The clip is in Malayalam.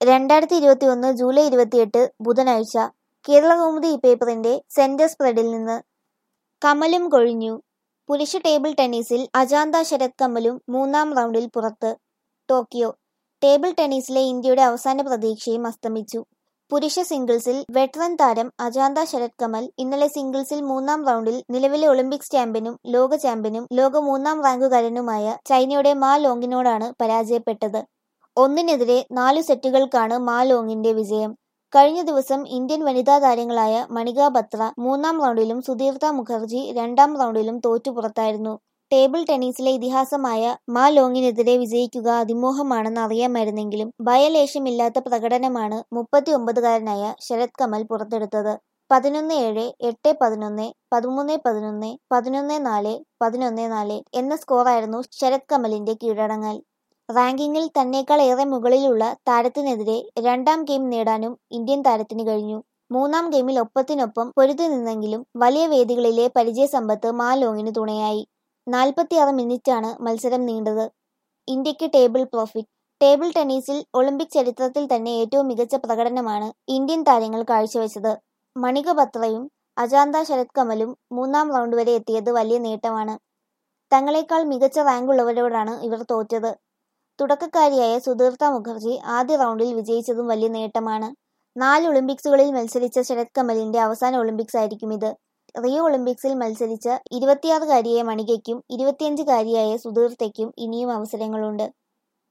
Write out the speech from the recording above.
രണ്ടായിരത്തി ഇരുപത്തിയൊന്ന് ജൂലൈ ഇരുപത്തിയെട്ട് ബുധനാഴ്ച കേരളകൗമുദി ഈ പേപ്പറിന്റെ സെന്റർ സ്പ്രെഡിൽ നിന്ന് കമലും കൊഴിഞ്ഞു പുരുഷ ടേബിൾ ടെന്നീസിൽ അജാന്ത ശരത് കമലും മൂന്നാം റൗണ്ടിൽ പുറത്ത് ടോക്കിയോ ടേബിൾ ടെന്നീസിലെ ഇന്ത്യയുടെ അവസാന പ്രതീക്ഷയും അസ്തമിച്ചു പുരുഷ സിംഗിൾസിൽ വെറ്ററൻ താരം അജാന്ത ശരത് കമൽ ഇന്നലെ സിംഗിൾസിൽ മൂന്നാം റൗണ്ടിൽ നിലവിലെ ഒളിമ്പിക്സ് ചാമ്പ്യനും ലോക ചാമ്പ്യനും ലോക മൂന്നാം റാങ്കുകാരനുമായ ചൈനയുടെ മാ ലോങ്ങിനോടാണ് പരാജയപ്പെട്ടത് ഒന്നിനെതിരെ നാലു സെറ്റുകൾക്കാണ് മാ ലോങ്ങിന്റെ വിജയം കഴിഞ്ഞ ദിവസം ഇന്ത്യൻ വനിതാ താരങ്ങളായ മണിക ബത്ര മൂന്നാം റൗണ്ടിലും സുധീർത്ത മുഖർജി രണ്ടാം റൗണ്ടിലും തോറ്റു പുറത്തായിരുന്നു ടേബിൾ ടെന്നീസിലെ ഇതിഹാസമായ മാ ലോങ്ങിനെതിരെ വിജയിക്കുക അതിമോഹമാണെന്ന് അറിയാമായിരുന്നെങ്കിലും ഭയലേശമില്ലാത്ത പ്രകടനമാണ് മുപ്പത്തിയൊമ്പതുകാരനായ ശരത് കമൽ പുറത്തെടുത്തത് പതിനൊന്ന് ഏഴ് എട്ട് പതിനൊന്ന് പതിമൂന്ന് പതിനൊന്ന് പതിനൊന്ന് നാല് പതിനൊന്ന് നാല് എന്ന സ്കോറായിരുന്നു ശരത് കമലിന്റെ കീഴടങ്ങൽ റാങ്കിങ്ങിൽ തന്നേക്കാൾ ഏറെ മുകളിലുള്ള താരത്തിനെതിരെ രണ്ടാം ഗെയിം നേടാനും ഇന്ത്യൻ താരത്തിന് കഴിഞ്ഞു മൂന്നാം ഗെയിമിൽ ഒപ്പത്തിനൊപ്പം പൊരുതി നിന്നെങ്കിലും വലിയ വേദികളിലെ പരിചയസമ്പത്ത് മാലോങ്ങിന് തുണയായി നാൽപ്പത്തിയാറ് മിനിറ്റാണ് മത്സരം നീണ്ടത് ഇന്ത്യക്ക് ടേബിൾ പ്രോഫിറ്റ് ടേബിൾ ടെന്നീസിൽ ഒളിമ്പിക് ചരിത്രത്തിൽ തന്നെ ഏറ്റവും മികച്ച പ്രകടനമാണ് ഇന്ത്യൻ താരങ്ങൾ കാഴ്ചവെച്ചത് മണിക ബത്രയും അജാന്ത ശരത് കമലും മൂന്നാം റൗണ്ട് വരെ എത്തിയത് വലിയ നേട്ടമാണ് തങ്ങളെക്കാൾ മികച്ച റാങ്കുള്ളവരോടാണ് ഇവർ തോറ്റത് തുടക്കക്കാരിയായ സുധീർത്ത മുഖർജി ആദ്യ റൗണ്ടിൽ വിജയിച്ചതും വലിയ നേട്ടമാണ് നാല് ഒളിമ്പിക്സുകളിൽ മത്സരിച്ച ശരത് കമലിന്റെ അവസാന ഒളിമ്പിക്സ് ആയിരിക്കും ഇത് റിയോ ഒളിമ്പിക്സിൽ മത്സരിച്ച ഇരുപത്തിയാറുകാരിയായ മണികയ്ക്കും ഇരുപത്തിയഞ്ചുകാരിയായ സുധീർത്തയ്ക്കും ഇനിയും അവസരങ്ങളുണ്ട്